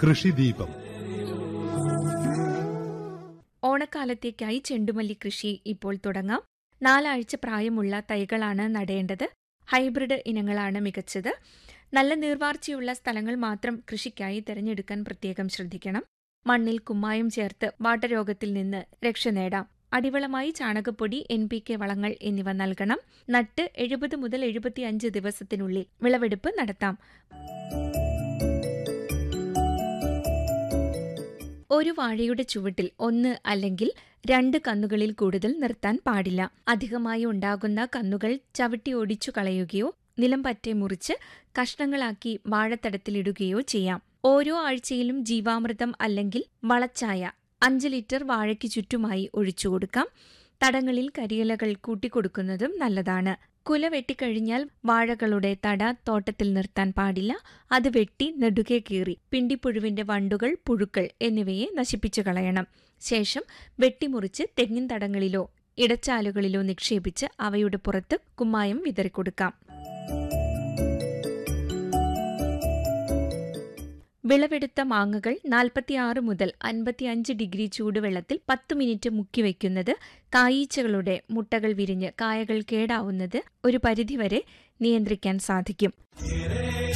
കൃഷിദീപം ഓണക്കാലത്തേക്കായി ചെണ്ടുമല്ലി കൃഷി ഇപ്പോൾ തുടങ്ങാം നാലാഴ്ച പ്രായമുള്ള തൈകളാണ് നടേണ്ടത് ഹൈബ്രിഡ് ഇനങ്ങളാണ് മികച്ചത് നല്ല നീർവാർച്ചയുള്ള സ്ഥലങ്ങൾ മാത്രം കൃഷിക്കായി തിരഞ്ഞെടുക്കാൻ പ്രത്യേകം ശ്രദ്ധിക്കണം മണ്ണിൽ കുമ്മായം ചേർത്ത് വാട്ടരോഗത്തിൽ നിന്ന് രക്ഷ നേടാം അടിവളമായി ചാണകപ്പൊടി എൻ പി കെ വളങ്ങൾ എന്നിവ നൽകണം നട്ട് എഴുപത് മുതൽ എഴുപത്തിയഞ്ച് ദിവസത്തിനുള്ളിൽ വിളവെടുപ്പ് നടത്താം ഒരു വാഴയുടെ ചുവട്ടിൽ ഒന്ന് അല്ലെങ്കിൽ രണ്ട് കന്നുകളിൽ കൂടുതൽ നിർത്താൻ പാടില്ല അധികമായി ഉണ്ടാകുന്ന കന്നുകൾ ചവിട്ടി ഒടിച്ചു കളയുകയോ നിലം പറ്റെ മുറിച്ച് കഷ്ണങ്ങളാക്കി വാഴത്തടത്തിലിടുകയോ ചെയ്യാം ഓരോ ആഴ്ചയിലും ജീവാമൃതം അല്ലെങ്കിൽ വളച്ചായ അഞ്ച് ലിറ്റർ വാഴയ്ക്ക് ചുറ്റുമായി ഒഴിച്ചു കൊടുക്കാം തടങ്ങളിൽ കരിയിലകൾ കൂട്ടിക്കൊടുക്കുന്നതും നല്ലതാണ് കുല വെട്ടിക്കഴിഞ്ഞാൽ വാഴകളുടെ തട തോട്ടത്തിൽ നിർത്താൻ പാടില്ല അത് വെട്ടി നെടുകെ കീറി പിണ്ടിപ്പുഴുവിന്റെ വണ്ടുകൾ പുഴുക്കൾ എന്നിവയെ നശിപ്പിച്ചു കളയണം ശേഷം വെട്ടിമുറിച്ച് തെങ്ങിൻ തടങ്ങളിലോ ഇടച്ചാലുകളിലോ നിക്ഷേപിച്ച് അവയുടെ പുറത്ത് കുമ്മായം വിതറിക്കൊടുക്കാം വിളവെടുത്ത മാങ്ങകൾ നാൽപ്പത്തിയാറ് മുതൽ അൻപത്തിയഞ്ച് ഡിഗ്രി ചൂടുവെള്ളത്തിൽ പത്ത് മിനിറ്റ് മുക്കിവെക്കുന്നത് കായീച്ചകളുടെ മുട്ടകൾ വിരിഞ്ഞ് കായകൾ കേടാവുന്നത് ഒരു പരിധിവരെ നിയന്ത്രിക്കാൻ സാധിക്കും